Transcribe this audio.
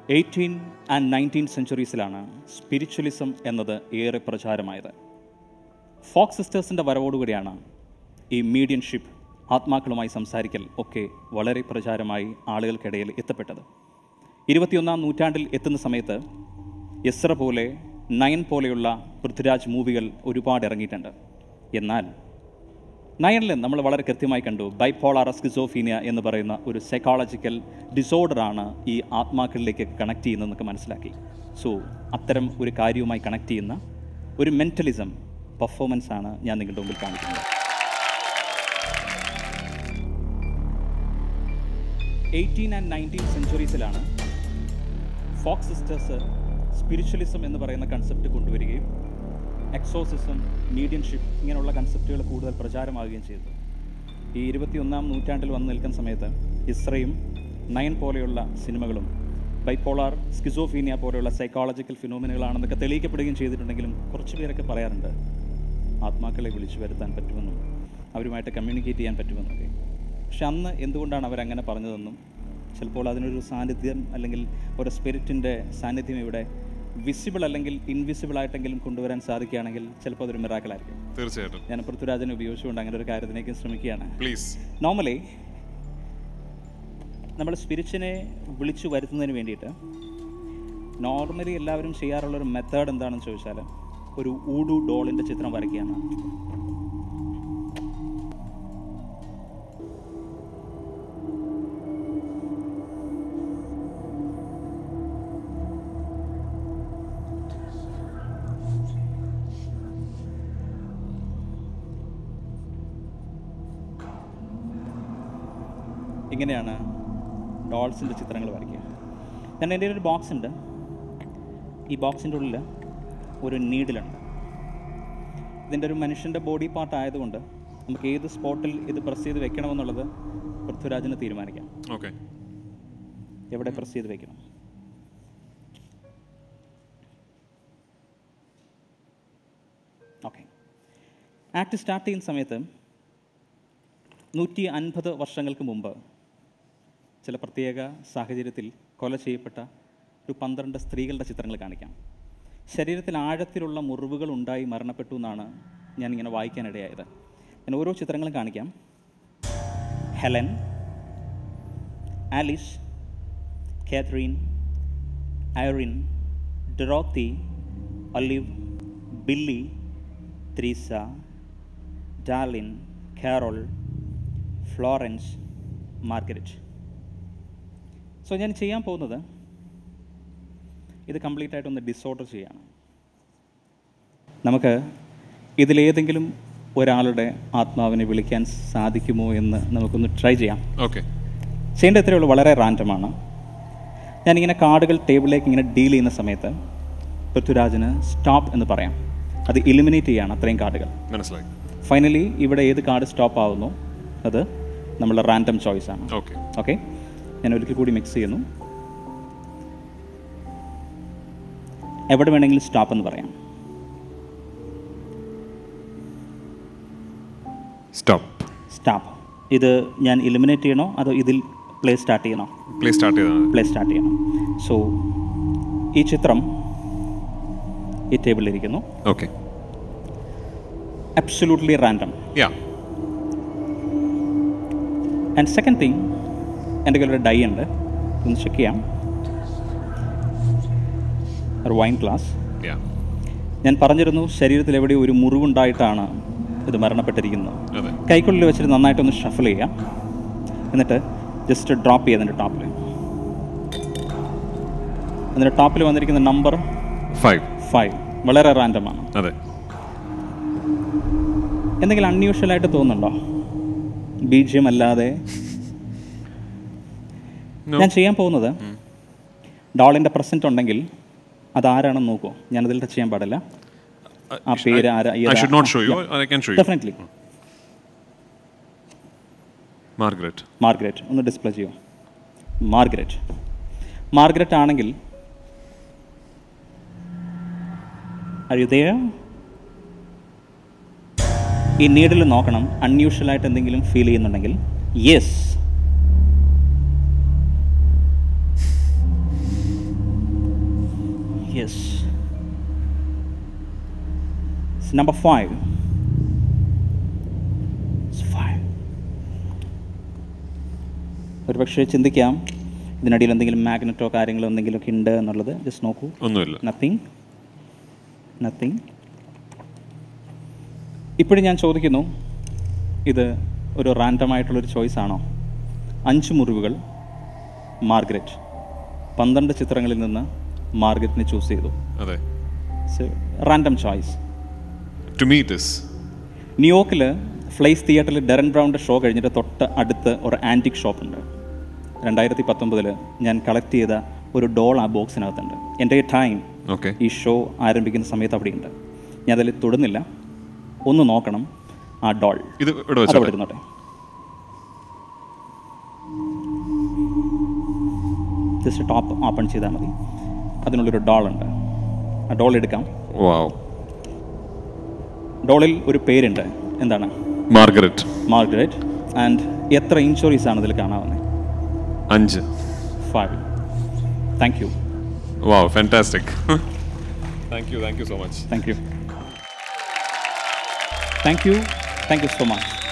Eighteen and nineteen സെഞ്ചുറീസിലാണ് spiritualism എന്നത് ഏറെ പ്രചാരമായത് ഫോക്സ് സിസ്റ്റേഴ്സിൻ്റെ വരവോടുകൂടിയാണ് ഈ മീഡിയൻഷിപ്പ് ആത്മാക്കളുമായി സംസാരിക്കൽ ഒക്കെ വളരെ പ്രചാരമായി ആളുകൾക്കിടയിൽ എത്തപ്പെട്ടത് ഇരുപത്തിയൊന്നാം നൂറ്റാണ്ടിൽ എത്തുന്ന സമയത്ത് എസ്ര പോലെ നയൻ പോലെയുള്ള പൃഥ്വിരാജ് മൂവികൾ ഒരുപാട് ഇറങ്ങിയിട്ടുണ്ട് എന്നാൽ നയനിൽ നമ്മൾ വളരെ കൃത്യമായി കണ്ടു ബൈപോളാർ സ്കിസോഫീനിയ എന്ന് പറയുന്ന ഒരു സൈക്കോളജിക്കൽ ഡിസോർഡറാണ് ഈ ആത്മാക്കളിലേക്ക് കണക്ട് ചെയ്യുന്നതെന്നൊക്കെ മനസ്സിലാക്കി സോ അത്തരം ഒരു കാര്യവുമായി കണക്ട് ചെയ്യുന്ന ഒരു മെൻ്റലിസം പെർഫോമൻസ് ആണ് ഞാൻ നിങ്ങളുടെ മുമ്പിൽ കാണിക്കുന്നത് എയ്റ്റീൻ ആൻഡ് നയൻറ്റീൻ സെഞ്ചുറീസിലാണ് ഫോക്സ് സിസ്റ്റേഴ്സ് സ്പിരിച്വലിസം എന്ന് പറയുന്ന കൺസെപ്റ്റ് കൊണ്ടുവരികയും എക്സോസിസം മീഡിയൻഷിപ്പ് ഇങ്ങനെയുള്ള കൺസെപ്റ്റുകൾ കൂടുതൽ പ്രചാരമാവുകയും ചെയ്തു ഈ ഇരുപത്തിയൊന്നാം നൂറ്റാണ്ടിൽ വന്നു നിൽക്കുന്ന സമയത്ത് ഇസ്രയും നയൻ പോലെയുള്ള സിനിമകളും ബൈപ്പോളാർ സ്കിസോഫീനിയ പോലെയുള്ള സൈക്കോളജിക്കൽ ഫിനോമിനുകളാണെന്നൊക്കെ തെളിയിക്കപ്പെടുകയും ചെയ്തിട്ടുണ്ടെങ്കിലും കുറച്ച് പേരൊക്കെ പറയാറുണ്ട് ആത്മാക്കളെ വിളിച്ചു വരുത്താൻ പറ്റുമെന്നും അവരുമായിട്ട് കമ്മ്യൂണിക്കേറ്റ് ചെയ്യാൻ പറ്റുമെന്നൊക്കെ പക്ഷെ അന്ന് എന്തുകൊണ്ടാണ് അവരങ്ങനെ പറഞ്ഞതെന്നും ചിലപ്പോൾ അതിനൊരു സാന്നിധ്യം അല്ലെങ്കിൽ ഒരു സ്പിരിറ്റിൻ്റെ സാന്നിധ്യം ഇവിടെ വിസിബിൾ അല്ലെങ്കിൽ ഇൻവിസിബിൾ ആയിട്ടെങ്കിലും കൊണ്ടുവരാൻ സാധിക്കുകയാണെങ്കിൽ ചിലപ്പോൾ അതൊരു മിറാക്കലായിരിക്കും തീർച്ചയായിട്ടും ഞാൻ പൃഥ്വിരാജനെ ഉപയോഗിച്ചുകൊണ്ട് അങ്ങനെ ഒരു കാര്യത്തിലേക്ക് ശ്രമിക്കുകയാണ് പ്ലീസ് നോർമലി നമ്മൾ സ്പിരിറ്റിനെ വിളിച്ചു വരുത്തുന്നതിന് വേണ്ടിയിട്ട് നോർമലി എല്ലാവരും ചെയ്യാറുള്ള ഒരു മെത്തേഡ് എന്താണെന്ന് ചോദിച്ചാൽ ഒരു ഊഡു ഡോളിൻ്റെ ചിത്രം വരയ്ക്കുകയാണ് ഇങ്ങനെയാണ് ഡോൾസിൻ്റെ ചിത്രങ്ങൾ വരയ്ക്കുക ഞാൻ എൻ്റെ ഒരു ബോക്സ് ഉണ്ട് ഈ ബോക്സിൻ്റെ ഉള്ളിൽ ഒരു നീഡിലുണ്ട് ഇതിൻ്റെ ഒരു മനുഷ്യൻ്റെ ബോഡി പാർട്ട് ആയതുകൊണ്ട് നമുക്ക് ഏത് സ്പോട്ടിൽ ഇത് പ്രസ് ചെയ്ത് വെക്കണമെന്നുള്ളത് പൃഥ്വിരാജിന് തീരുമാനിക്കാം ഓക്കെ എവിടെ പ്രസ് ചെയ്ത് വെക്കണം ഓക്കെ ആക്ട് സ്റ്റാർട്ട് ചെയ്യുന്ന സമയത്ത് നൂറ്റി അൻപത് വർഷങ്ങൾക്ക് മുമ്പ് ചില പ്രത്യേക സാഹചര്യത്തിൽ കൊല ചെയ്യപ്പെട്ട ഒരു പന്ത്രണ്ട് സ്ത്രീകളുടെ ചിത്രങ്ങൾ കാണിക്കാം ശരീരത്തിൽ ആഴത്തിലുള്ള മുറിവുകൾ ഉണ്ടായി മരണപ്പെട്ടു എന്നാണ് ഞാനിങ്ങനെ വായിക്കാനിടയായത് ഞാൻ ഓരോ ചിത്രങ്ങളും കാണിക്കാം Helen Alice Kathryn Irene Dorothy Olive Billie Theresa Darlene Carol Florence Margaret so ഞാൻ ചെയ്യാൻ പോകുന്നത് ഇത് കംപ്ലീറ്റ് ആയിട്ടൊന്ന് ഡിസോർഡർ ചെയ്യാണ് നമുക്ക് ഇതിലേതെങ്കിലും ഒരാളുടെ ആത്മാവിനെ വിളിക്കാൻ സാധിക്കുമോ എന്ന് നമുക്കൊന്ന് ട്രൈ ചെയ്യാം ഓക്കെ ചെയ്യേണ്ട ഇത്രയേ ഉള്ളൂ വളരെ റാൻഡമാണ് ഞാനിങ്ങനെ കാർഡുകൾ ടേബിളിലേക്ക് ഇങ്ങനെ ഡീൽ ചെയ്യുന്ന സമയത്ത് പൃഥ്വിരാജിന് സ്റ്റോപ്പ് എന്ന് പറയാം അത് ഇലിമിനേറ്റ് ചെയ്യാണ് അത്രയും കാർഡുകൾ മനസ്സിലായി ഫൈനലി ഇവിടെ ഏത് കാർഡ് സ്റ്റോപ്പ് ആവുന്നു അത് നമ്മളുടെ റാൻഡം ചോയ്സ് ആണ് ഓക്കെ ഓക്കെ ഞാൻ ഒരിക്കൽ കൂടി മിക്സ് ചെയ്യുന്നു എവിടെ വേണമെങ്കിലും സ്റ്റോപ്പ് എന്ന് പറയാം സ്റ്റോപ്പ് സ്റ്റോപ്പ് ഇത് ഞാൻ ഇലിമിനേറ്റ് ചെയ്യണോ അതോ ഇതിൽ പ്ലേ സ്റ്റാർട്ട് ചെയ്യണോ പ്ലേ സ്റ്റാർട്ട് ചെയ്താൽ മതി പ്ലേ സ്റ്റാർട്ട് ചെയ്യണം സോ ഈ ചിത്രം ഈ ടേബിളിലിരിക്കുന്നു okay absolutely random yeah and second thing എൻ്റെ കയ്യിൽ ഒരു ഡൈ ഉണ്ട് ഒന്ന് ചെക്ക് ചെയ്യാം ഒരു വൈൻ ഗ്ലാസ് യാ ഞാൻ പറഞ്ഞിരുന്നു ശരീരത്തിൽ എവിടെയോ ഒരു മുറിവുണ്ടായിട്ടാണ് ഇത് മരണപ്പെട്ടിരിക്കുന്നത് അതെ കൈക്കുള്ളിൽ വെച്ചിട്ട് നന്നായിട്ടൊന്ന് ഷഫിൾ ചെയ്യാം എന്നിട്ട് ജസ്റ്റ് ഡ്രോപ്പ് ചെയ്യുക അതിൻ്റെ ടോപ്പിൽ അതിൻ്റെ ടോപ്പിൽ വന്നിരിക്കുന്ന നമ്പർ ഫൈവ് ഫൈവ് വളരെ റാൻഡമാണ് അതെ എന്തെങ്കിലും അൺയൂഷ്വൽ ആയിട്ട് തോന്നുന്നുണ്ടോ ബീജിയം അല്ലാതെ No. ഞാൻ ചെയ്യാൻ പോകുന്നത് ഡോളിൻ്റെ പ്രസൻറ്റ് ഉണ്ടെങ്കിൽ അതാരാണെന്ന് നോക്കൂ ഞാനതിൽ ടച്ച് ചെയ്യാൻ പാടില്ല ആ പേര് ആരാ I should not show you I can show you definitely Margaret Margaret ഒന്ന് ഡിസ്പ്ലേ ചെയ്യൂ മാർഗരറ്റ് മാർഗരറ്റ് ആണെങ്കിൽ അഴുതയോ ഈ നീഡിൽ നോക്കണം അൺയൂഷ്വൽ ആയിട്ട് എന്തെങ്കിലും ഫീൽ ചെയ്യുന്നുണ്ടെങ്കിൽ യെസ് നമ്പർ ഫൈവ് ഫൈവ് ഒരു പക്ഷേ ചിന്തിക്കാം ഇതിനടിയിൽ എന്തെങ്കിലും മാഗ്നറ്റോ കാര്യങ്ങളോ എന്തെങ്കിലുമൊക്കെ ഉണ്ട് എന്നുള്ളത് ജസ്റ്റ് നോക്കൂ ഒന്നുമില്ല നത്തിങ് നത്തിങ് ഇപ്പോഴും ഞാൻ ചോദിക്കുന്നു ഇത് ഒരു റാൻഡം ആയിട്ടുള്ളൊരു ചോയ്സ് ആണോ അഞ്ച് മുറിവുകൾ മാർഗരറ്റ് പന്ത്രണ്ട് ചിത്രങ്ങളിൽ നിന്ന് മാർഗരറ്റിനെ ചൂസ് ചെയ്തു അതെ random choice to me this ന്യൂയോർക്കിൽ ഫ്ലൈസ് തിയേറ്ററിൽ ഡെറൻ ബ്രൗണിൻ്റെ ഷോ കഴിഞ്ഞിട്ട് തൊട്ട് അടുത്ത് ഒരു ആൻറ്റിക് ഷോപ്പുണ്ട് രണ്ടായിരത്തി പത്തൊമ്പതിൽ ഞാൻ കളക്ട് ചെയ്ത ഒരു ഡോൾ ആ ബോക്സിനകത്തുണ്ട് എൻ്റെ ടൈം ഓക്കെ ഈ ഷോ ആരംഭിക്കുന്ന സമയത്ത് അവിടെയുണ്ട് ഞാൻ അതിൽ തൊടുന്നില്ല ഒന്ന് നോക്കണം ആ ഡോൾ ഇത് ഇവിടെ അതവിടെ വെച്ചോട്ടെ ഇരുന്നോട്ടെ ജസ്റ്റ് ടോപ്പ് ഓപ്പൺ ചെയ്താൽ മതി അതിനുള്ളൊരു ഡോൾ ഉണ്ട് ആ ഡോൾ എടുക്കാം വാവ് ഡോളിൽ ഒരു പേരുണ്ട് എന്താണ് മാർഗരറ്റ് മാർഗരറ്റ് ആൻഡ് എത്ര ഇൻഷുറീസ് ആണ് ഇതിൽ കാണാവുന്നത് അഞ്ച് five thank you wow fantastic thank you thank you so much thank you thank you thank you so much